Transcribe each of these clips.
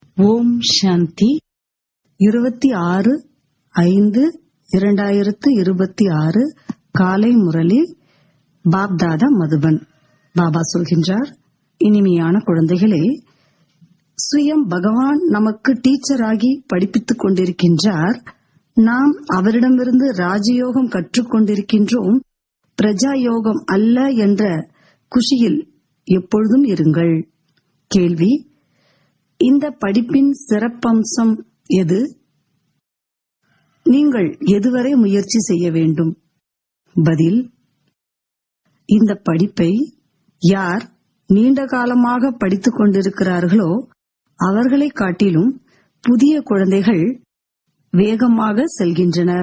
ஓம் சாந்தி இருபத்தி ஆறு ஐந்து இரண்டாயிரத்து இருபத்தி ஆறு காலை முரளி பாப்தாதா மதுபன் பாபா சொல்கின்றார் இனிமையான குழந்தைகளே சுயம் பகவான் நமக்கு டீச்சராகி படிப்பித்துக் கொண்டிருக்கின்றார் நாம் அவரிடமிருந்து ராஜயோகம் கற்றுக்கொண்டிருக்கின்றோம் பிரஜா யோகம் அல்ல என்ற குஷியில் எப்பொழுதும் இருங்கள் கேள்வி இந்த படிப்பின் சிறப்பம்சம் எது நீங்கள் எதுவரை முயற்சி செய்ய வேண்டும் பதில் இந்த படிப்பை யார் நீண்ட காலமாக படித்துக் கொண்டிருக்கிறார்களோ அவர்களை காட்டிலும் புதிய குழந்தைகள் வேகமாக செல்கின்றனர்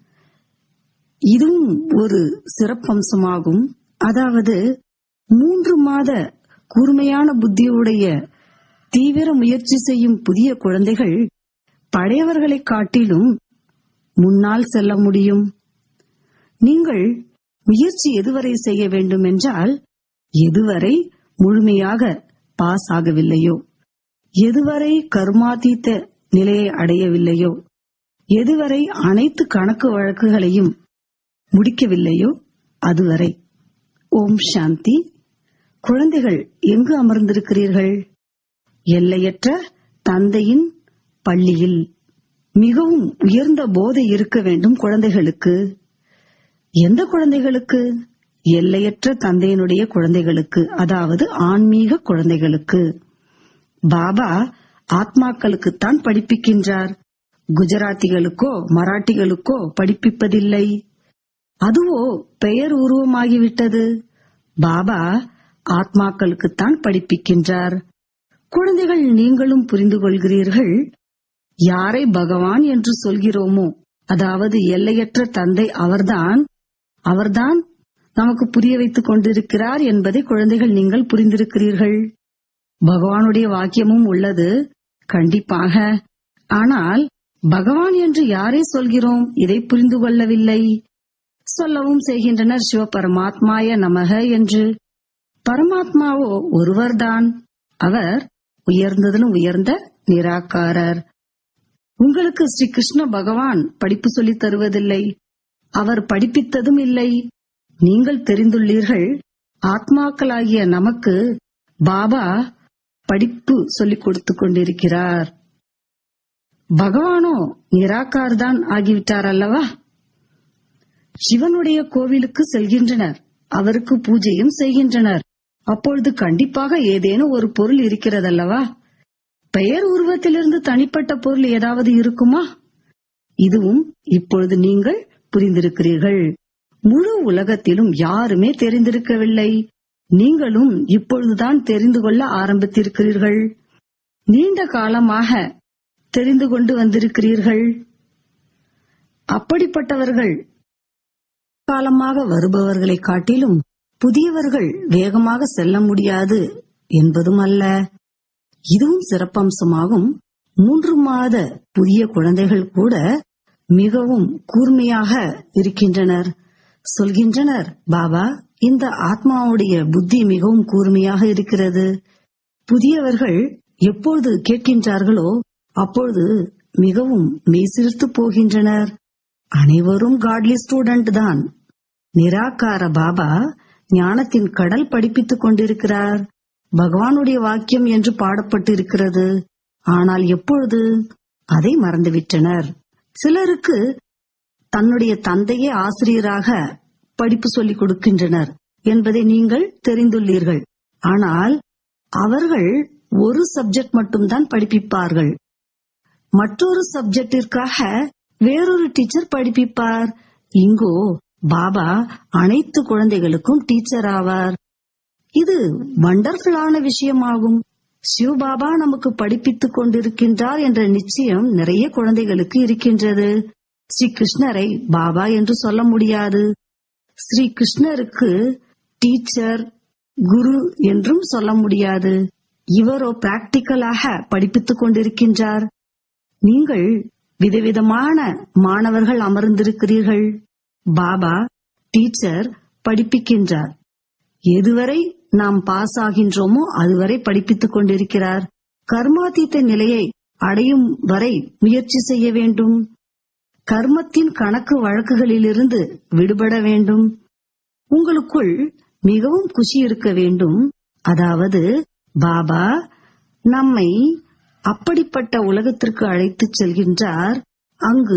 இதுவும் ஒரு சிறப்பம்சமாகும் அதாவது மூன்று மாத கூர்மையான புத்தியுடைய தீவிர முயற்சி செய்யும் புதிய குழந்தைகள் பழையவர்களை காட்டிலும் முன்னால் செல்ல முடியும் நீங்கள் முயற்சி எதுவரை செய்ய வேண்டும் என்றால் எதுவரை முழுமையாக பாஸ் ஆகவில்லையோ எதுவரை கர்மாதீத்த நிலையை அடையவில்லையோ எதுவரை அனைத்து கணக்கு வழக்குகளையும் முடிக்கவில்லையோ அதுவரை ஓம் சாந்தி குழந்தைகள் எங்கு அமர்ந்திருக்கிறீர்கள் எல்லையற்ற தந்தையின் பள்ளியில் மிகவும் உயர்ந்த போதை இருக்க வேண்டும் குழந்தைகளுக்கு எந்த குழந்தைகளுக்கு எல்லையற்ற தந்தையினுடைய குழந்தைகளுக்கு அதாவது ஆன்மீக குழந்தைகளுக்கு பாபா ஆத்மாக்களுக்குத்தான் படிப்பிக்கின்றார் குஜராத்திகளுக்கோ மராட்டிகளுக்கோ படிப்பிப்பதில்லை அதுவோ பெயர் உருவமாகிவிட்டது பாபா ஆத்மாக்களுக்குத்தான் படிப்பிக்கின்றார் குழந்தைகள் நீங்களும் புரிந்து கொள்கிறீர்கள் யாரை பகவான் என்று சொல்கிறோமோ அதாவது எல்லையற்ற தந்தை அவர்தான் அவர்தான் நமக்கு புரிய வைத்துக் கொண்டிருக்கிறார் என்பதை குழந்தைகள் நீங்கள் புரிந்திருக்கிறீர்கள் பகவானுடைய வாக்கியமும் உள்ளது கண்டிப்பாக ஆனால் பகவான் என்று யாரை சொல்கிறோம் இதை புரிந்து கொள்ளவில்லை சொல்லவும் செய்கின்றனர் சிவ பரமாத்மாய நமக என்று பரமாத்மாவோ ஒருவர்தான் அவர் உயர்ந்ததிலும் உயர்ந்த நிராகாரர் உங்களுக்கு ஸ்ரீ கிருஷ்ண பகவான் படிப்பு சொல்லித் தருவதில்லை அவர் படிப்பித்ததும் இல்லை நீங்கள் தெரிந்துள்ளீர்கள் ஆத்மாக்களாகிய நமக்கு பாபா படிப்பு சொல்லிக் கொடுத்து கொண்டிருக்கிறார் பகவானோ நிராகார் தான் ஆகிவிட்டார் அல்லவா சிவனுடைய கோவிலுக்கு செல்கின்றனர் அவருக்கு பூஜையும் செய்கின்றனர் அப்பொழுது கண்டிப்பாக ஏதேனும் ஒரு பொருள் இருக்கிறதல்லவா பெயர் உருவத்திலிருந்து தனிப்பட்ட பொருள் ஏதாவது இருக்குமா இதுவும் இப்பொழுது நீங்கள் புரிந்திருக்கிறீர்கள் முழு உலகத்திலும் யாருமே தெரிந்திருக்கவில்லை நீங்களும் இப்பொழுதுதான் தெரிந்து கொள்ள ஆரம்பித்திருக்கிறீர்கள் நீண்ட காலமாக தெரிந்து கொண்டு வந்திருக்கிறீர்கள் அப்படிப்பட்டவர்கள் காலமாக வருபவர்களை காட்டிலும் புதியவர்கள் வேகமாக செல்ல முடியாது என்பதும் அல்ல இதுவும் சிறப்பம்சமாகும் மூன்று மாத புதிய குழந்தைகள் கூட மிகவும் கூர்மையாக இருக்கின்றனர் சொல்கின்றனர் பாபா இந்த ஆத்மாவுடைய புத்தி மிகவும் கூர்மையாக இருக்கிறது புதியவர்கள் எப்பொழுது கேட்கின்றார்களோ அப்பொழுது மிகவும் மெய்சிலிர்த்து போகின்றனர் அனைவரும் காட்லி ஸ்டூடெண்ட் தான் நிராகார பாபா ஞானத்தின் கடல் படிப்பித்துக் கொண்டிருக்கிறார் பகவானுடைய வாக்கியம் என்று பாடப்பட்டு இருக்கிறது ஆனால் எப்பொழுது அதை மறந்துவிட்டனர் சிலருக்கு தன்னுடைய தந்தையே ஆசிரியராக படிப்பு சொல்லிக் கொடுக்கின்றனர் என்பதை நீங்கள் தெரிந்துள்ளீர்கள் ஆனால் அவர்கள் ஒரு சப்ஜெக்ட் மட்டும்தான் படிப்பிப்பார்கள் மற்றொரு சப்ஜெக்டிற்காக வேறொரு டீச்சர் படிப்பிப்பார் இங்கோ பாபா அனைத்து குழந்தைகளுக்கும் டீச்சர் ஆவார் இது வண்டர்ஃபுல்லான விஷயமாகும் சிவபாபா நமக்கு படிப்பித்துக் கொண்டிருக்கின்றார் என்ற நிச்சயம் நிறைய குழந்தைகளுக்கு இருக்கின்றது ஸ்ரீ கிருஷ்ணரை பாபா என்று சொல்ல முடியாது ஸ்ரீ கிருஷ்ணருக்கு டீச்சர் குரு என்றும் சொல்ல முடியாது இவரோ பிராக்டிக்கலாக படிப்பித்துக் கொண்டிருக்கின்றார் நீங்கள் விதவிதமான மாணவர்கள் அமர்ந்திருக்கிறீர்கள் பாபா டீச்சர் படிப்பிக்கின்றார் எதுவரை நாம் பாஸ் ஆகின்றோமோ அதுவரை படிப்பித்துக் கொண்டிருக்கிறார் கர்மாதீத்த நிலையை அடையும் வரை முயற்சி செய்ய வேண்டும் கர்மத்தின் கணக்கு வழக்குகளிலிருந்து விடுபட வேண்டும் உங்களுக்குள் மிகவும் குஷி இருக்க வேண்டும் அதாவது பாபா நம்மை அப்படிப்பட்ட உலகத்திற்கு அழைத்துச் செல்கின்றார் அங்கு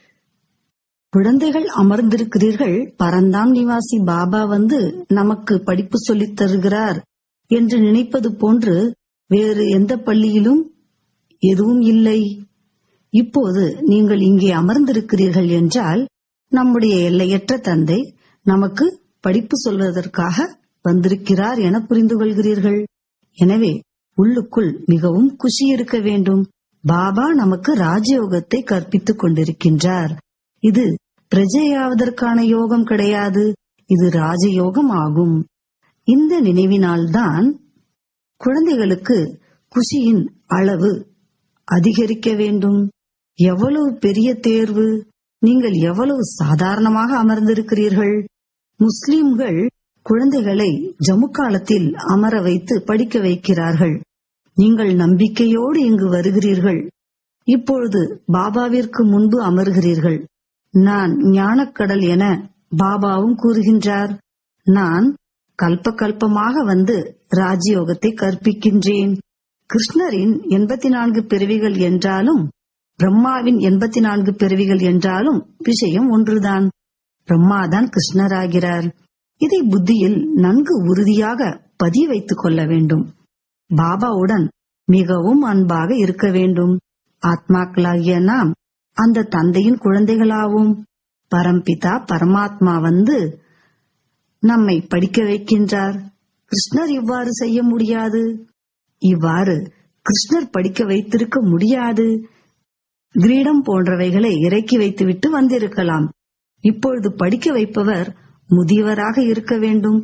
குழந்தைகள் அமர்ந்திருக்கிறீர்கள் பரந்தாம் நிவாசி பாபா வந்து நமக்கு படிப்பு சொல்லித் தருகிறார் என்று நினைப்பது போன்று வேறு எந்த பள்ளியிலும் எதுவும் இல்லை இப்போது நீங்கள் இங்கே அமர்ந்திருக்கிறீர்கள் என்றால் நம்முடைய எல்லையற்ற தந்தை நமக்கு படிப்பு சொல்வதற்காக வந்திருக்கிறார் என புரிந்து கொள்கிறீர்கள் எனவே உள்ளுக்குள் மிகவும் குஷி இருக்க வேண்டும் பாபா நமக்கு ராஜயோகத்தை கற்பித்துக் கொண்டிருக்கின்றார் இது பிரஜையாவதற்கான யோகம் கிடையாது இது ராஜயோகம் ஆகும் இந்த நினைவினால்தான் குழந்தைகளுக்கு குஷியின் அளவு அதிகரிக்க வேண்டும் எவ்வளவு பெரிய தேர்வு நீங்கள் எவ்வளவு சாதாரணமாக அமர்ந்திருக்கிறீர்கள் முஸ்லிம்கள் குழந்தைகளை ஜம்மு காலத்தில் அமர வைத்து படிக்க வைக்கிறார்கள் நீங்கள் நம்பிக்கையோடு இங்கு வருகிறீர்கள் இப்பொழுது பாபாவிற்கு முன்பு அமர்கிறீர்கள் நான் ஞானக்கடல் என பாபாவும் கூறுகின்றார் நான் கல்ப கல்பமாக வந்து ராஜயோகத்தை கற்பிக்கின்றேன் கிருஷ்ணரின் எண்பத்தி நான்கு பிறவிகள் என்றாலும் பிரம்மாவின் எண்பத்தி நான்கு பிறவிகள் என்றாலும் விஷயம் ஒன்றுதான் பிரம்மாதான் கிருஷ்ணராகிறார் இதை புத்தியில் நன்கு உறுதியாக பதிய வைத்துக் கொள்ள வேண்டும் பாபாவுடன் மிகவும் அன்பாக இருக்க வேண்டும் ஆத்மாக்களாகிய நாம் அந்த தந்தையின் குழந்தைகளாவோம் பரம்பிதா பரமாத்மா வந்து நம்மை படிக்க வைக்கின்றார் கிருஷ்ணர் இவ்வாறு செய்ய முடியாது இவ்வாறு கிருஷ்ணர் படிக்க வைத்திருக்க முடியாது கிரீடம் போன்றவைகளை இறக்கி வைத்துவிட்டு வந்திருக்கலாம் இப்பொழுது படிக்க வைப்பவர் முதியவராக இருக்க வேண்டும்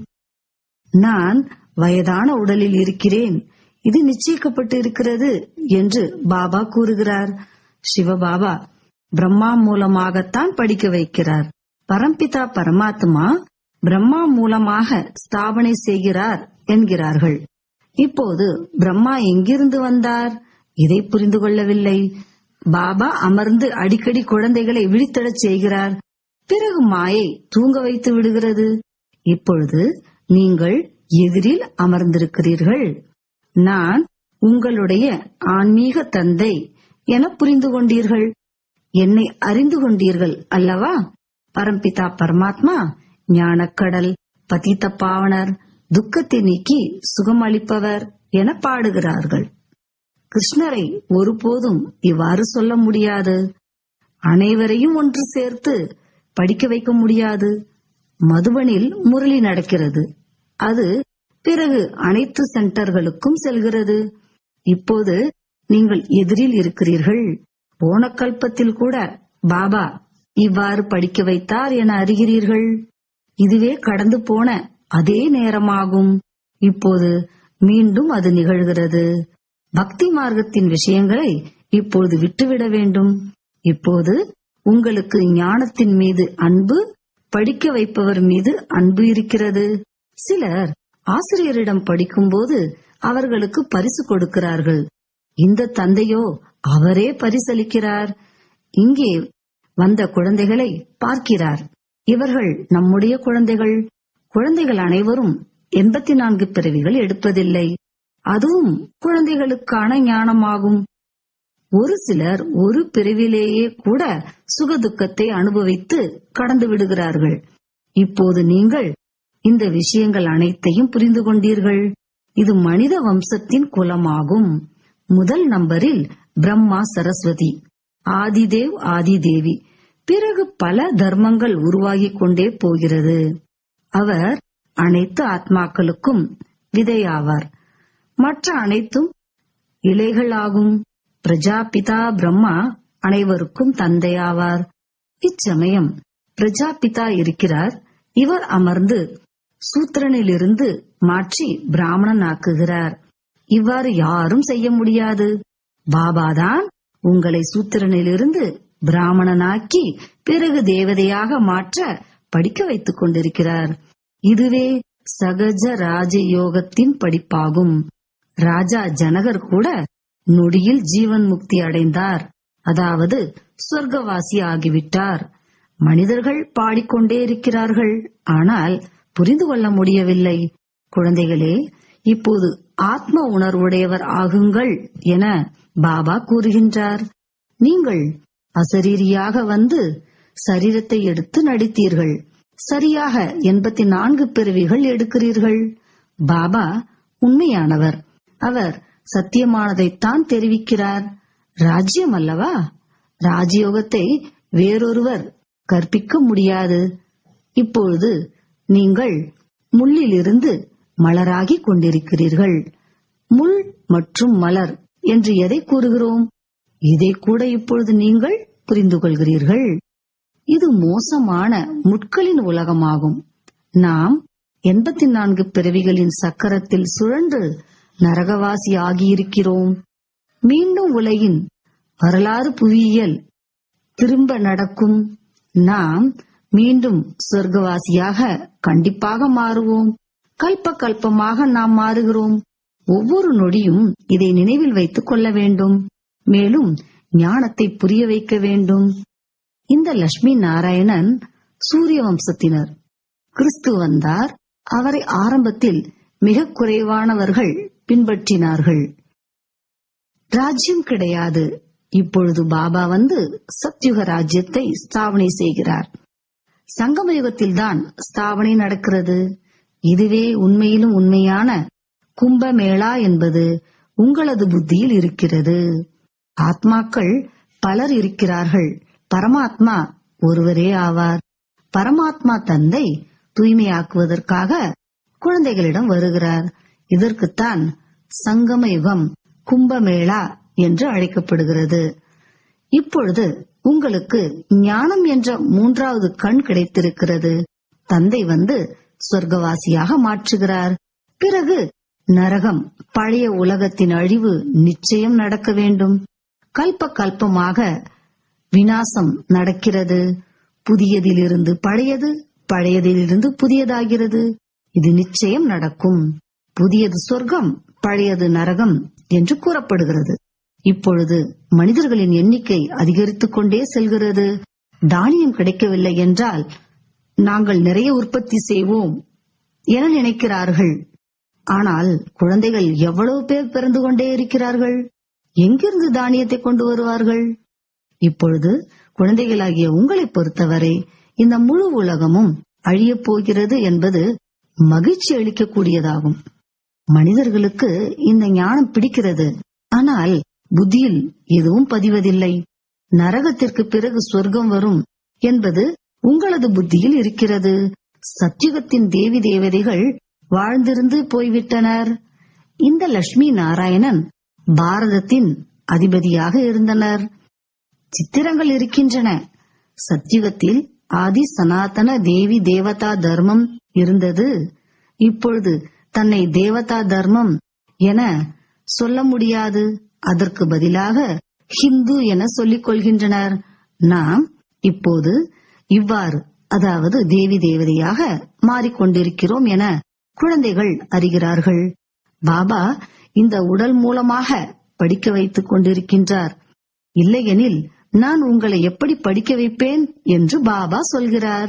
நான் வயதான உடலில் இருக்கிறேன் இது நிச்சயிக்கப்பட்டு இருக்கிறது என்று பாபா கூறுகிறார் சிவபாபா பிரம்மா மூலமாகத்தான் படிக்க வைக்கிறார் பரம்பிதா பரமாத்மா பிரம்மா மூலமாக ஸ்தாபனை செய்கிறார் என்கிறார்கள் இப்போது பிரம்மா எங்கிருந்து வந்தார் இதை புரிந்து கொள்ளவில்லை பாபா அமர்ந்து அடிக்கடி குழந்தைகளை விழித்தெழச் செய்கிறார் பிறகு மாயை தூங்க வைத்து விடுகிறது இப்பொழுது நீங்கள் எதிரில் அமர்ந்திருக்கிறீர்கள் நான் உங்களுடைய ஆன்மீக தந்தை என புரிந்து கொண்டீர்கள் என்னை அறிந்து கொண்டீர்கள் அல்லவா பரம்பிதா பரமாத்மா ஞானக்கடல் பதித்த பாவனர் துக்கத்தை நீக்கி சுகமளிப்பவர் என பாடுகிறார்கள் கிருஷ்ணரை ஒருபோதும் இவ்வாறு சொல்ல முடியாது அனைவரையும் ஒன்று சேர்த்து படிக்க வைக்க முடியாது மதுபனில் முரளி நடக்கிறது அது பிறகு அனைத்து சென்டர்களுக்கும் செல்கிறது இப்போது நீங்கள் எதிரில் இருக்கிறீர்கள் போன கல்பத்தில் கூட பாபா இவ்வாறு படிக்க வைத்தார் என அறிகிறீர்கள் இதுவே கடந்து போன அதே நேரமாகும் இப்போது மீண்டும் அது நிகழ்கிறது பக்தி மார்க்கத்தின் விஷயங்களை இப்போது விட்டுவிட வேண்டும் இப்போது உங்களுக்கு ஞானத்தின் மீது அன்பு படிக்க வைப்பவர் மீது அன்பு இருக்கிறது சிலர் ஆசிரியரிடம் படிக்கும்போது அவர்களுக்கு பரிசு கொடுக்கிறார்கள் இந்த தந்தையோ அவரே பரிசளிக்கிறார் இங்கே வந்த குழந்தைகளை பார்க்கிறார் இவர்கள் நம்முடைய குழந்தைகள் குழந்தைகள் அனைவரும் எண்பத்தி நான்கு பிறவிகள் எடுப்பதில்லை அதுவும் குழந்தைகளுக்கான ஞானமாகும் ஒரு சிலர் ஒரு பிரிவிலேயே கூட சுகதுக்கத்தை அனுபவித்து கடந்து விடுகிறார்கள் இப்போது நீங்கள் இந்த விஷயங்கள் அனைத்தையும் புரிந்து கொண்டீர்கள் இது மனித வம்சத்தின் குலமாகும் முதல் நம்பரில் பிரம்மா சரஸ்வதி ஆதிதேவ் ஆதிதேவி பிறகு பல தர்மங்கள் உருவாகிக் கொண்டே போகிறது அவர் அனைத்து ஆத்மாக்களுக்கும் விதையாவார் மற்ற அனைத்தும் இலைகளாகும் பிரஜாபிதா பிரம்மா அனைவருக்கும் தந்தையாவார் இச்சமயம் பிரஜாபிதா இருக்கிறார் இவர் அமர்ந்து சூத்திரனிலிருந்து மாற்றி பிராமணன் ஆக்குகிறார் இவ்வாறு யாரும் செய்ய முடியாது பாபாதான் உங்களை சூத்திரனிலிருந்து பிராமணனாக்கி பிறகு தேவதையாக மாற்ற படிக்க வைத்துக் கொண்டிருக்கிறார் இதுவே சகஜ ராஜயோகத்தின் படிப்பாகும் ராஜா ஜனகர் கூட நொடியில் ஜீவன் முக்தி அடைந்தார் அதாவது சொர்க்கவாசி ஆகிவிட்டார் மனிதர்கள் பாடிக்கொண்டே இருக்கிறார்கள் ஆனால் புரிந்து கொள்ள முடியவில்லை குழந்தைகளே இப்போது ஆத்ம உணர்வுடையவர் ஆகுங்கள் என பாபா கூறுகின்றார் நீங்கள் அசரீரியாக வந்து சரீரத்தை எடுத்து நடித்தீர்கள் சரியாக எண்பத்தி நான்கு பிறவிகள் எடுக்கிறீர்கள் பாபா உண்மையானவர் அவர் சத்தியமானதைத்தான் தெரிவிக்கிறார் ராஜ்யம் அல்லவா ராஜயோகத்தை வேறொருவர் கற்பிக்க முடியாது இப்பொழுது நீங்கள் முள்ளிலிருந்து மலராகி கொண்டிருக்கிறீர்கள் முள் மற்றும் மலர் என்று எதை கூறுகிறோம் இதை கூட இப்பொழுது நீங்கள் புரிந்து கொள்கிறீர்கள் இது மோசமான முட்களின் உலகமாகும் நாம் எண்பத்தி நான்கு பிறவிகளின் சக்கரத்தில் சுழன்று நரகவாசி ஆகியிருக்கிறோம் மீண்டும் உலகின் வரலாறு புவியியல் திரும்ப நடக்கும் நாம் மீண்டும் சொர்க்கவாசியாக கண்டிப்பாக மாறுவோம் கல்ப கல்பமாக நாம் மாறுகிறோம் ஒவ்வொரு நொடியும் இதை நினைவில் வைத்துக் கொள்ள வேண்டும் மேலும் ஞானத்தை புரிய வைக்க வேண்டும் இந்த லட்சுமி நாராயணன் சூரிய வம்சத்தினர் கிறிஸ்து வந்தார் அவரை ஆரம்பத்தில் மிக குறைவானவர்கள் பின்பற்றினார்கள் ராஜ்யம் கிடையாது இப்பொழுது பாபா வந்து சத்யுக ராஜ்யத்தை ஸ்தாபனை செய்கிறார் சங்கம யுகத்தில்தான் ஸ்தாபனை நடக்கிறது இதுவே உண்மையிலும் உண்மையான கும்பமேளா என்பது உங்களது புத்தியில் இருக்கிறது ஆத்மாக்கள் பலர் இருக்கிறார்கள் பரமாத்மா ஒருவரே ஆவார் பரமாத்மா தந்தை தூய்மையாக்குவதற்காக குழந்தைகளிடம் வருகிறார் இதற்குத்தான் சங்கம யுகம் கும்பமேளா என்று அழைக்கப்படுகிறது இப்பொழுது உங்களுக்கு ஞானம் என்ற மூன்றாவது கண் கிடைத்திருக்கிறது தந்தை வந்து சொர்க்கவாசியாக மாற்றுகிறார் பிறகு நரகம் பழைய உலகத்தின் அழிவு நிச்சயம் நடக்க வேண்டும் கல்ப கல்பமாக வினாசம் நடக்கிறது புதியதிலிருந்து பழையது பழையதிலிருந்து புதியதாகிறது இது நிச்சயம் நடக்கும் புதியது சொர்க்கம் பழையது நரகம் என்று கூறப்படுகிறது இப்பொழுது மனிதர்களின் எண்ணிக்கை அதிகரித்துக் கொண்டே செல்கிறது தானியம் கிடைக்கவில்லை என்றால் நாங்கள் நிறைய உற்பத்தி செய்வோம் என நினைக்கிறார்கள் ஆனால் குழந்தைகள் எவ்வளவு பேர் பிறந்து கொண்டே இருக்கிறார்கள் எங்கிருந்து தானியத்தை கொண்டு வருவார்கள் இப்பொழுது குழந்தைகளாகிய உங்களை பொறுத்தவரை இந்த முழு உலகமும் அழியப் போகிறது என்பது மகிழ்ச்சி அளிக்கக்கூடியதாகும் மனிதர்களுக்கு இந்த ஞானம் பிடிக்கிறது ஆனால் புத்தியில் எதுவும் பதிவதில்லை நரகத்திற்கு பிறகு சொர்க்கம் வரும் என்பது உங்களது புத்தியில் இருக்கிறது சத்தியுகத்தின் தேவி தேவதைகள் வாழ்ந்திருந்து போய்விட்டனர் இந்த லட்சுமி நாராயணன் பாரதத்தின் அதிபதியாக இருந்தனர் சித்திரங்கள் இருக்கின்றன சத்தியுகத்தில் ஆதி சனாதன தேவி தேவதா தர்மம் இருந்தது இப்பொழுது தன்னை தேவதா தர்மம் என சொல்ல முடியாது அதற்கு பதிலாக ஹிந்து என சொல்லிக் கொள்கின்றனர் நாம் இப்போது இவ்வாறு அதாவது தேவி தேவதையாக மாறிக்கொண்டிருக்கிறோம் என குழந்தைகள் அறிகிறார்கள் பாபா இந்த உடல் மூலமாக படிக்க வைத்துக் கொண்டிருக்கின்றார் இல்லையெனில் நான் உங்களை எப்படி படிக்க வைப்பேன் என்று பாபா சொல்கிறார்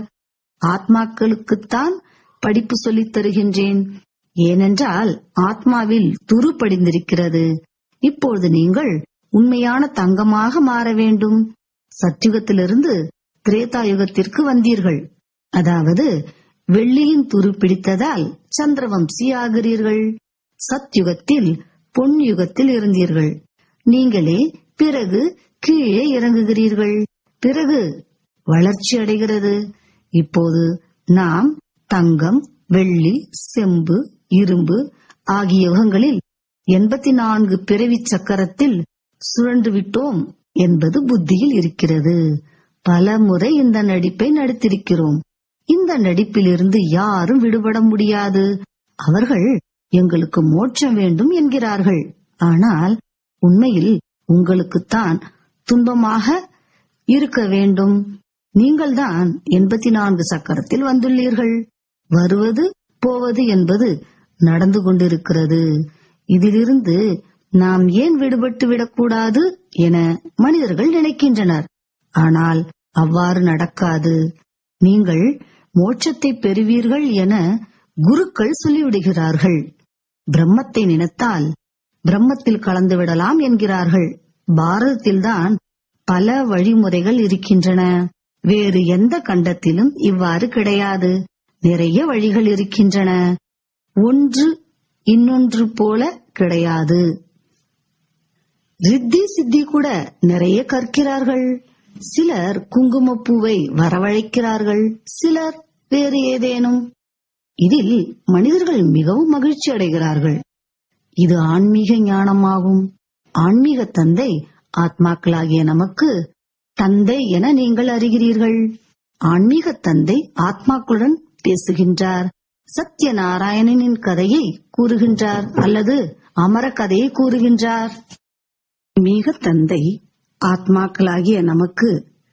ஆத்மாக்களுக்குத்தான் படிப்பு சொல்லித் தருகின்றேன் ஏனென்றால் ஆத்மாவில் துரு படிந்திருக்கிறது இப்பொழுது நீங்கள் உண்மையான தங்கமாக மாற வேண்டும் சத்யுகத்திலிருந்து திரேதா யுகத்திற்கு வந்தீர்கள் அதாவது வெள்ளியின் துரு பிடித்ததால் சந்திரவம்சி ஆகிறீர்கள் சத்யுகத்தில் பொன் யுகத்தில் இருந்தீர்கள் நீங்களே பிறகு கீழே இறங்குகிறீர்கள் பிறகு வளர்ச்சி அடைகிறது இப்போது நாம் தங்கம் வெள்ளி செம்பு இரும்பு ஆகிய யுகங்களில் எண்பத்தி நான்கு பிறவி சக்கரத்தில் சுழன்று விட்டோம் என்பது புத்தியில் இருக்கிறது பல முறை இந்த நடிப்பை நடித்திருக்கிறோம் இந்த நடிப்பிலிருந்து யாரும் விடுபட முடியாது அவர்கள் எங்களுக்கு மோட்சம் வேண்டும் என்கிறார்கள் ஆனால் உண்மையில் உங்களுக்குத்தான் துன்பமாக இருக்க வேண்டும் நீங்கள்தான் எண்பத்தி நான்கு சக்கரத்தில் வந்துள்ளீர்கள் வருவது போவது என்பது நடந்து கொண்டிருக்கிறது இதிலிருந்து நாம் ஏன் விடுபட்டு விடக்கூடாது என மனிதர்கள் நினைக்கின்றனர் ஆனால் அவ்வாறு நடக்காது நீங்கள் மோட்சத்தை பெறுவீர்கள் என குருக்கள் சொல்லிவிடுகிறார்கள் பிரம்மத்தை நினைத்தால் பிரம்மத்தில் கலந்து விடலாம் என்கிறார்கள் பாரதத்தில்தான் பல வழிமுறைகள் இருக்கின்றன வேறு எந்த கண்டத்திலும் இவ்வாறு கிடையாது நிறைய வழிகள் இருக்கின்றன ஒன்று இன்னொன்று போல கிடையாது ரித்தி சித்தி கூட நிறைய கற்கிறார்கள் சிலர் குங்குமப்பூவை வரவழைக்கிறார்கள் சிலர் வேறு ஏதேனும் இதில் மனிதர்கள் மிகவும் மகிழ்ச்சி அடைகிறார்கள் இது ஆன்மீக ஞானமாகும் ஆன்மீக தந்தை ஆத்மாக்களாகிய நமக்கு தந்தை என நீங்கள் அறிகிறீர்கள் ஆன்மீக தந்தை ஆத்மாக்களுடன் பேசுகின்றார் சத்யநாராயணனின் கதையை கூறுகின்றார் அல்லது அமர கதையை கூறுகின்றார் ஆன்மீக தந்தை ஆத்மாக்களாகிய நமக்கு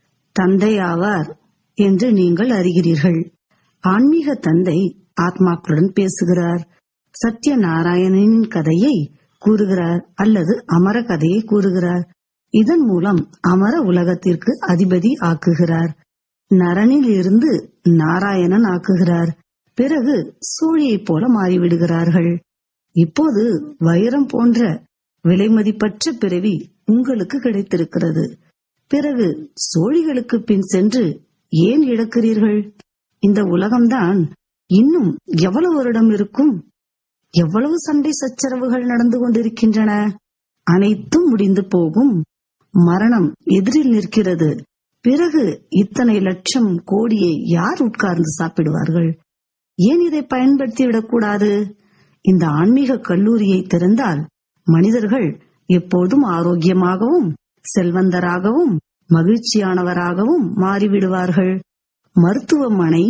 தந்தை ஆவார் என்று நீங்கள் அறிகிறீர்கள் ஆன்மீக தந்தை ஆத்மாக்களுடன் பேசுகிறார் சத்யநாராயணனின் கதையை கூறுகிறார் அல்லது அமர கதையை கூறுகிறார் இதன் மூலம் அமர உலகத்திற்கு அதிபதி ஆக்குகிறார் நரனில் இருந்து நாராயணன் ஆக்குகிறார் பிறகு சூழியைப் போல மாறிவிடுகிறார்கள் இப்போது வைரம் போன்ற விலைமதிப்பற்ற பிறவி உங்களுக்கு கிடைத்திருக்கிறது பிறகு சோழிகளுக்கு பின் சென்று ஏன் இழக்கிறீர்கள் இந்த உலகம்தான் இன்னும் எவ்வளவு வருடம் இருக்கும் எவ்வளவு சண்டை சச்சரவுகள் நடந்து கொண்டிருக்கின்றன அனைத்தும் முடிந்து போகும் மரணம் எதிரில் நிற்கிறது பிறகு இத்தனை லட்சம் கோடியை யார் உட்கார்ந்து சாப்பிடுவார்கள் ஏன் இதை பயன்படுத்தி விடக்கூடாது இந்த ஆன்மீக கல்லூரியை திறந்தால் மனிதர்கள் எப்போதும் ஆரோக்கியமாகவும் செல்வந்தராகவும் மகிழ்ச்சியானவராகவும் மாறிவிடுவார்கள் மருத்துவமனை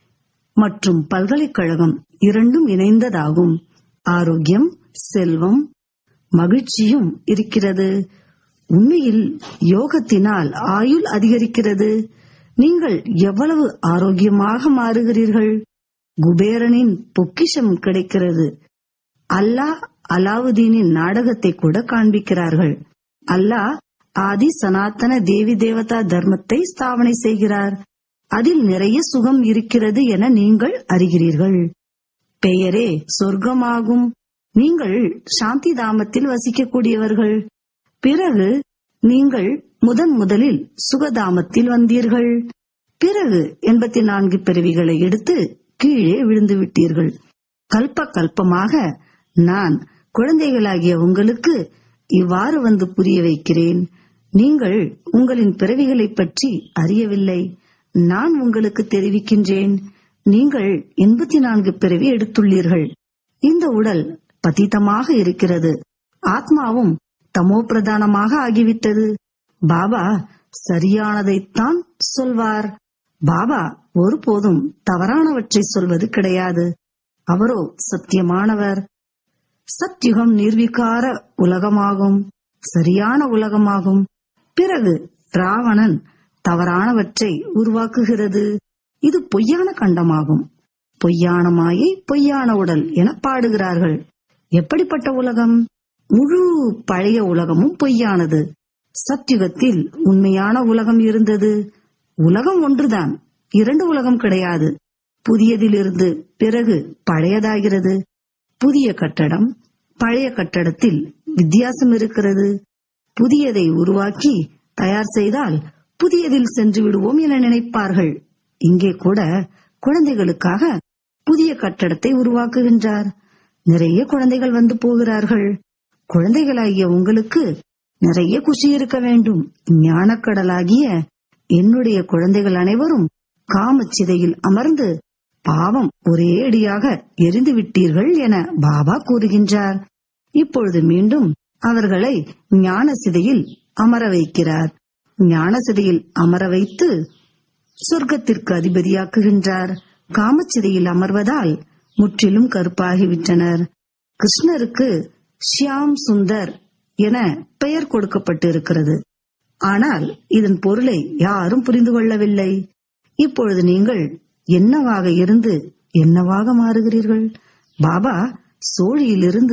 மற்றும் பல்கலைக்கழகம் இரண்டும் இணைந்ததாகும் ஆரோக்கியம் செல்வம் மகிழ்ச்சியும் இருக்கிறது உண்மையில் யோகத்தினால் ஆயுள் அதிகரிக்கிறது நீங்கள் எவ்வளவு ஆரோக்கியமாக மாறுகிறீர்கள் குபேரனின் பொக்கிஷம் கிடைக்கிறது அல்லாஹ் அலாவுதீனின் நாடகத்தை கூட காண்பிக்கிறார்கள் அல்லாஹ் ஆதி சனாதன தேவி தேவதா தர்மத்தை ஸ்தாபனை செய்கிறார் அதில் நிறைய சுகம் இருக்கிறது என நீங்கள் அறிகிறீர்கள் பெயரே சொர்க்கமாகும் நீங்கள் சாந்தி தாமத்தில் வசிக்கக்கூடியவர்கள் பிறகு நீங்கள் முதன் முதலில் சுகதாமத்தில் வந்தீர்கள் பிறகு எண்பத்தி நான்கு பிறவிகளை எடுத்து கீழே விழுந்து விட்டீர்கள் கல்ப கல்பமாக நான் குழந்தைகளாகிய உங்களுக்கு இவ்வாறு வந்து புரிய வைக்கிறேன் நீங்கள் உங்களின் பிறவிகளை பற்றி அறியவில்லை நான் உங்களுக்கு தெரிவிக்கின்றேன் நீங்கள் எண்பத்தி நான்கு பிறவி எடுத்துள்ளீர்கள் இந்த உடல் பதித்தமாக இருக்கிறது ஆத்மாவும் தமோ பிரதானமாக ஆகிவிட்டது பாபா சரியானதைத்தான் சொல்வார் பாபா ஒருபோதும் தவறானவற்றை சொல்வது கிடையாது அவரோ சத்தியமானவர் சத்யுகம் நிர்விகார உலகமாகும் சரியான உலகமாகும் பிறகு ராவணன் தவறானவற்றை உருவாக்குகிறது இது பொய்யான கண்டமாகும் பொய்யான மாயை பொய்யான உடல் என பாடுகிறார்கள் எப்படிப்பட்ட உலகம் முழு பழைய உலகமும் பொய்யானது சத்யுகத்தில் உண்மையான உலகம் இருந்தது உலகம் ஒன்றுதான் இரண்டு உலகம் கிடையாது புதியதிலிருந்து பிறகு பழையதாகிறது புதிய கட்டடம் பழைய கட்டடத்தில் வித்தியாசம் இருக்கிறது புதியதை உருவாக்கி தயார் செய்தால் புதியதில் சென்று விடுவோம் என நினைப்பார்கள் இங்கே கூட குழந்தைகளுக்காக புதிய கட்டடத்தை உருவாக்குகின்றார் நிறைய குழந்தைகள் வந்து போகிறார்கள் குழந்தைகளாகிய உங்களுக்கு நிறைய குஷி இருக்க வேண்டும் ஞானக்கடலாகிய என்னுடைய குழந்தைகள் அனைவரும் காமச்சிதையில் அமர்ந்து பாவம் ஒரே அடியாக எரிந்து விட்டீர்கள் என பாபா கூறுகின்றார் இப்பொழுது மீண்டும் அவர்களை ஞான சிதையில் அமர வைக்கிறார் ஞான சிதையில் அமர வைத்து சொர்க்கத்திற்கு அதிபதியாக்குகின்றார் காமச்சிதையில் அமர்வதால் முற்றிலும் கருப்பாகிவிட்டனர் கிருஷ்ணருக்கு ஷியாம் சுந்தர் என பெயர் கொடுக்கப்பட்டு இருக்கிறது ஆனால் இதன் பொருளை யாரும் புரிந்து கொள்ளவில்லை இப்பொழுது நீங்கள் என்னவாக இருந்து என்னவாக மாறுகிறீர்கள் பாபா சோழியிலிருந்து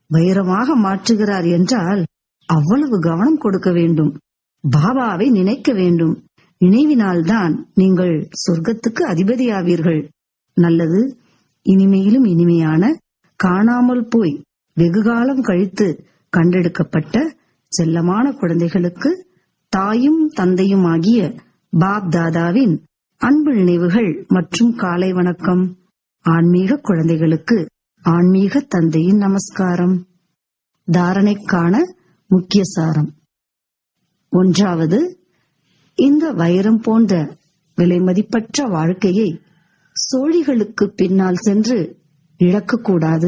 வைரமாக மாற்றுகிறார் என்றால் அவ்வளவு கவனம் கொடுக்க வேண்டும் பாபாவை நினைக்க வேண்டும் நினைவினால்தான் நீங்கள் சொர்க்கத்துக்கு அதிபதியாவீர்கள் நல்லது இனிமையிலும் இனிமையான காணாமல் போய் வெகுகாலம் கழித்து கண்டெடுக்கப்பட்ட செல்லமான குழந்தைகளுக்கு தாயும் தந்தையும் ஆகிய பாப் தாதாவின் அன்பு நினைவுகள் மற்றும் காலை வணக்கம் ஆன்மீக குழந்தைகளுக்கு ஆன்மீக தந்தையின் நமஸ்காரம் தாரணைக்கான முக்கிய சாரம் ஒன்றாவது இந்த வைரம் போன்ற விலைமதிப்பற்ற வாழ்க்கையை சோழிகளுக்கு பின்னால் சென்று இழக்கக்கூடாது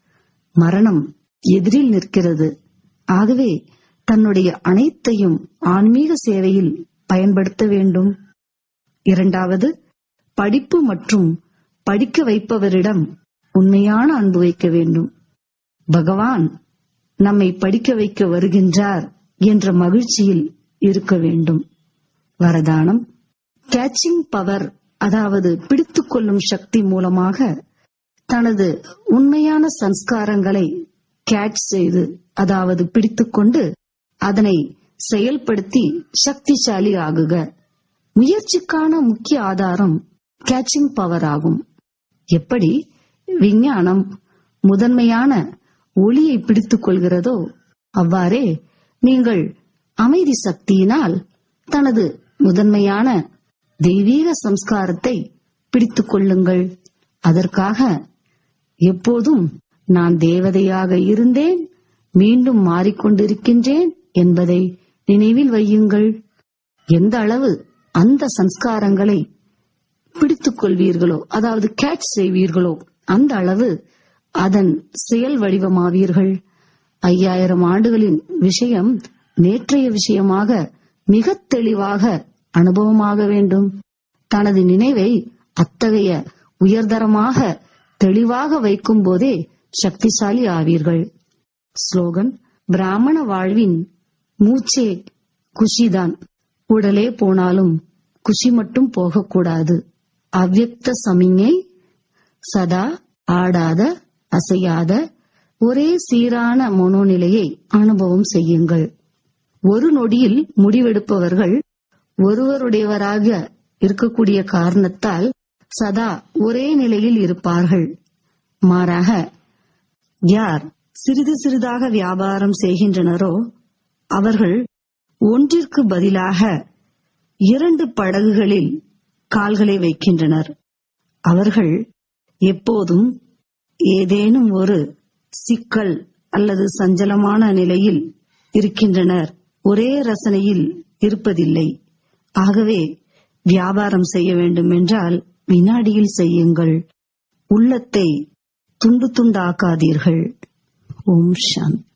மரணம் எதிரில் நிற்கிறது ஆகவே தன்னுடைய அனைத்தையும் ஆன்மீக சேவையில் பயன்படுத்த வேண்டும் இரண்டாவது படிப்பு மற்றும் படிக்க வைப்பவரிடம் உண்மையான அன்பு வைக்க வேண்டும் பகவான் நம்மை படிக்க வைக்க வருகின்றார் என்ற மகிழ்ச்சியில் இருக்க வேண்டும் வரதானம் கேச்சிங் பவர் அதாவது பிடித்துக் கொள்ளும் சக்தி மூலமாக தனது உண்மையான சன்ஸ்காரங்களை கேட்ச் செய்து அதாவது பிடித்துக்கொண்டு அதனை செயல்படுத்தி சக்திசாலி ஆகுக முயற்சிக்கான முக்கிய ஆதாரம் கேச்சிங் பவர் ஆகும் எப்படி விஞ்ஞானம் முதன்மையான ஒளியை பிடித்துக் கொள்கிறதோ அவ்வாறே நீங்கள் அமைதி சக்தியினால் தனது முதன்மையான தெய்வீக சம்ஸ்காரத்தை பிடித்துக் கொள்ளுங்கள் அதற்காக எப்போதும் நான் தேவதையாக இருந்தேன் மீண்டும் மாறிக்கொண்டிருக்கின்றேன் என்பதை நினைவில் வையுங்கள் எந்த அளவு அந்த சம்ஸ்காரங்களை பிடித்துக் கொள்வீர்களோ அதாவது கேட்ச் செய்வீர்களோ அந்த அளவு அதன் செயல் வடிவமாவீர்கள் ஐயாயிரம் ஆண்டுகளின் விஷயம் நேற்றைய விஷயமாக மிக தெளிவாக அனுபவமாக வேண்டும் தனது நினைவை அத்தகைய உயர்தரமாக தெளிவாக வைக்கும் போதே சக்திசாலி ஆவீர்கள் ஸ்லோகன் பிராமண வாழ்வின் மூச்சே குஷிதான் உடலே போனாலும் குஷி மட்டும் போகக்கூடாது அவ்யக்த சமிஞை சதா ஆடாத அசையாத ஒரே சீரான மனோநிலையை அனுபவம் செய்யுங்கள் ஒரு நொடியில் முடிவெடுப்பவர்கள் ஒருவருடையவராக இருக்கக்கூடிய காரணத்தால் சதா ஒரே நிலையில் இருப்பார்கள் மாறாக யார் சிறிது சிறிதாக வியாபாரம் செய்கின்றனரோ அவர்கள் ஒன்றிற்கு பதிலாக இரண்டு படகுகளில் கால்களை வைக்கின்றனர் அவர்கள் எப்போதும் ஏதேனும் ஒரு சிக்கல் அல்லது சஞ்சலமான நிலையில் இருக்கின்றனர் ஒரே ரசனையில் இருப்பதில்லை ஆகவே வியாபாரம் செய்ய வேண்டும் என்றால் வினாடியில் செய்யுங்கள் உள்ளத்தை துண்டு துண்டாக்காதீர்கள் ஓம் சாந்தி